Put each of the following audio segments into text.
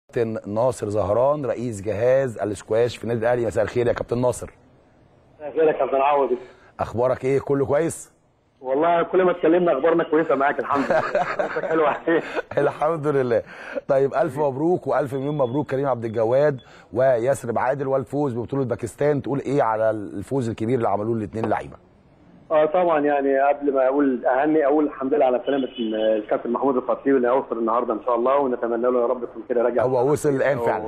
كابتن ناصر زهران رئيس جهاز الاسكواش في النادي الاهلي مساء الخير يا كابتن ناصر خير يا كابتن عوض اخبارك ايه كله كويس والله كل ما اتكلمنا اخبارنا كويسه معاك الحمد لله حالتك حلوه الحمد لله طيب الف مبروك والف مليون مبروك كريم عبد الجواد وياسر عادل والفوز ببطوله باكستان تقول ايه على الفوز الكبير اللي عملوه الاثنين اللعيبه اه طبعا يعني قبل ما اقول اهني اقول الحمد لله على سلامه الكابتن محمود الخطيب اللي هيوصل النهارده ان شاء الله ونتمنى له يا رب يكون كده راجع هو وصل الان فعلا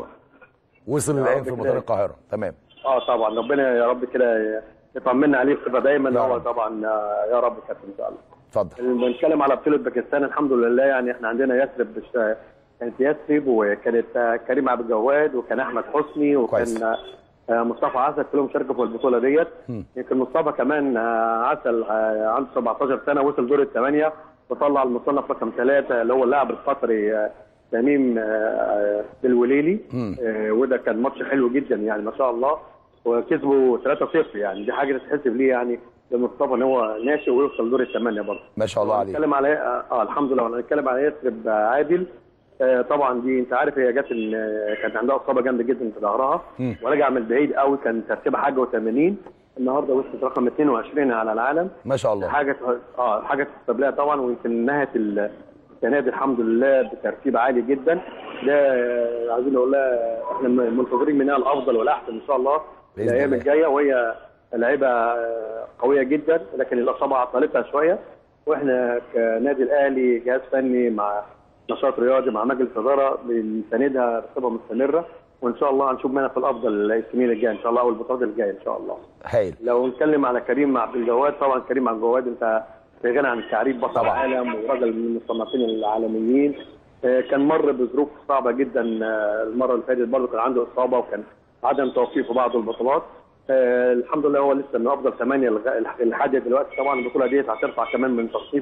وصل يا الان رب في كده. مطار القاهره تمام اه طبعا ربنا يا رب كده يطمنا عليه بصفه دايما يا هو رب. طبعا آه، يا رب كابتن ان شاء الله اتفضل بنتكلم على بطوله باكستان الحمد لله يعني احنا عندنا يثرب بش- كانت يثرب وكانت آه، كريم عبد الجواد وكان احمد حسني كويس. وكان آه، مصطفى عسل كلهم شاركوا في البطوله ديت يمكن مصطفى كمان آه، عسل آه، عنده 17 سنه وصل دور الثمانيه وطلع المصنف رقم ثلاثه اللي هو اللاعب القطري آه، تميم آه، آه، الوليلي آه، وده كان ماتش حلو جدا يعني ما شاء الله وكسبوا 3-0 يعني دي حاجه تتحسب ليه يعني لمصطفى ان هو ناشئ ويوصل دور الثمانيه برضه ما شاء الله عليه هنتكلم على اه الحمد لله هنتكلم على يثرب عادل آه طبعا دي انت عارف هي جت إن، آه، كانت عندها اصابه جامده جدا في ظهرها مم. ورجع من بعيد قوي كان ترتيبها حاجه و80 النهارده وصلت رقم 22 على العالم ما شاء الله حاجه اه حاجه تحسب لها طبعا ويمكن نهت ال- السنه دي الحمد لله بترتيب عالي جدا ده آه، عايزين نقول لها احنا منتظرين منها الافضل والاحسن ان شاء الله بإذن الايام الله. الجايه وهي لعيبه آه، قويه جدا لكن الاصابه عطلتها شويه واحنا كنادي الاهلي جهاز فني مع نشاط رياضي مع مجلس اداره بنساندها بصفه مستمره وان شاء الله هنشوف منها في الافضل السنين الجايه ان شاء الله والبطولات الجايه ان شاء الله. هايل لو نتكلم على كريم عبد الجواد طبعا كريم عبد الجواد انت في غنى عن التعريف بطل طبعا. العالم وراجل من المصنفين العالميين آه، كان مر بظروف صعبه جدا آه، المره اللي فاتت برضه كان عنده اصابه وكان عدم توفيق في بعض البطولات آه، الحمد لله هو لسه من افضل ثمانيه لغا- لحد دلوقتي طبعا البطوله ديت هترفع كمان من تصنيف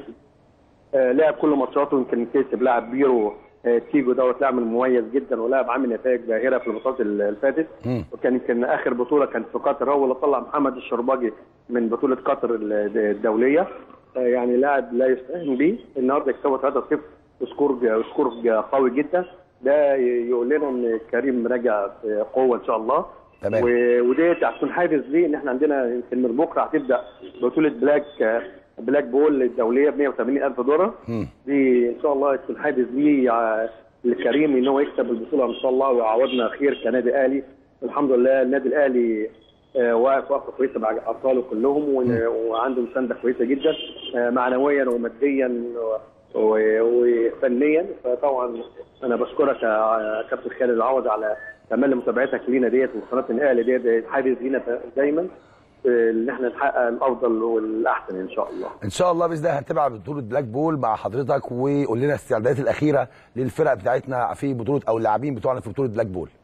آه، لعب كل ماتشاته يمكن كسب لاعب بيرو آه، تيجو دوت لاعب مميز جدا ولاعب عامل نتائج باهره في البطولات اللي فاتت مم. وكان يمكن اخر بطوله كانت في قطر هو اللي طلع محمد الشرباجي من بطوله قطر ال- الدوليه آه، يعني لاعب لا يستهان به النهارده يكسبوا 3-0 سكور سكور قوي جدا ده يقول لنا ان كريم راجع في قوه ان شاء الله تمام. و- وديت هتكون حافز ليه ان احنا عندنا يمكن من بكره هتبدا بطوله بلاك بلاك بول الدوليه ب 180 الف دولار مم. دي ان شاء الله تكون حافز ليه ع- لكريم ان هو يكسب البطوله ان شاء الله ويعوضنا خير كنادي اهلي الحمد لله النادي الاهلي آه، واقف وقفه كويسه مع ابطاله كلهم ون- وعنده مسانده كويسه جدا آه، معنويا وماديا و- و- وفنيا فطبعا انا بشكرك يا كابتن خالد العوض على تملي متابعتك لينا ديت وقناه الاهلي ديت حافز لينا دايما آه، ان احنا نحقق الافضل والاحسن ان شاء الله ان شاء الله باذن الله هنتابع بطوله بلاك بول مع حضرتك وقول لنا الاستعدادات الاخيره للفرق بتاعتنا في بطوله او اللاعبين بتوعنا في بطوله بلاك بول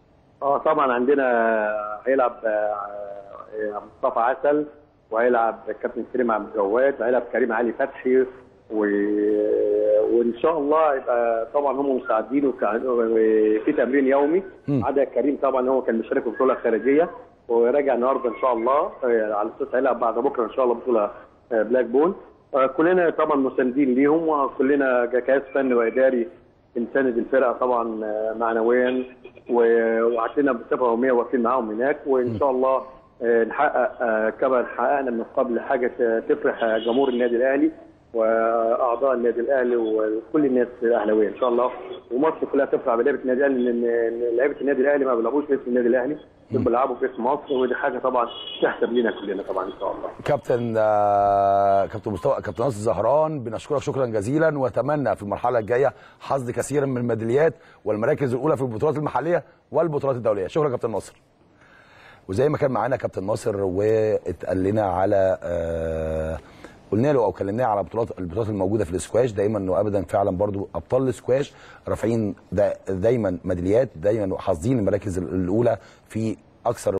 اه طبعا عندنا هيلعب آه، مصطفى عسل وهيلعب كابتن كريم عبد الجواد وهيلعب كريم علي فتحي و... وان شاء الله يبقى طبعا هم مساعدين وكا- وفي تمرين يومي عدا كريم طبعا هو كان مشارك في بطوله خارجيه وراجع النهارده ان شاء الله آه، على اساس هيلعب بعد بكره ان شاء الله بطوله آه، بلاك بول آه، كلنا طبعا مساندين ليهم وكلنا كجهاز فني واداري بنساند الفرقه طبعا آه، معنويا و- وعندنا بصفه يوميه واقفين معاهم هناك وان شاء الله آه، نحقق آه، كما حققنا من قبل حاجه ت- تفرح آه، جمهور النادي الاهلي واعضاء النادي الاهلي وكل الناس الاهلاويه ان شاء الله ومصر كلها تفرح بلعبه النادي الاهلي لان إن لعيبه النادي الاهلي ما بيلعبوش باسم النادي الاهلي دول بيلعبوا باسم مصر ودي حاجه طبعا تحسب لينا كلنا طبعا ان شاء الله كابتن آه، كابتن مستوى كابتن ناصر زهران بنشكرك شكرا جزيلا واتمنى في المرحله الجايه حصد كثيرا من الميداليات والمراكز الاولى في البطولات المحليه والبطولات الدوليه شكرا كابتن ناصر وزي ما كان معانا كابتن ناصر واتقال لنا على آه قلنا له او كلمناه على بطولات البطولات الموجوده في الاسكواش دايما وابدا فعلا برضو ابطال الاسكواش رافعين دا دايما ميداليات دايما حاصدين المراكز الاولى في اكثر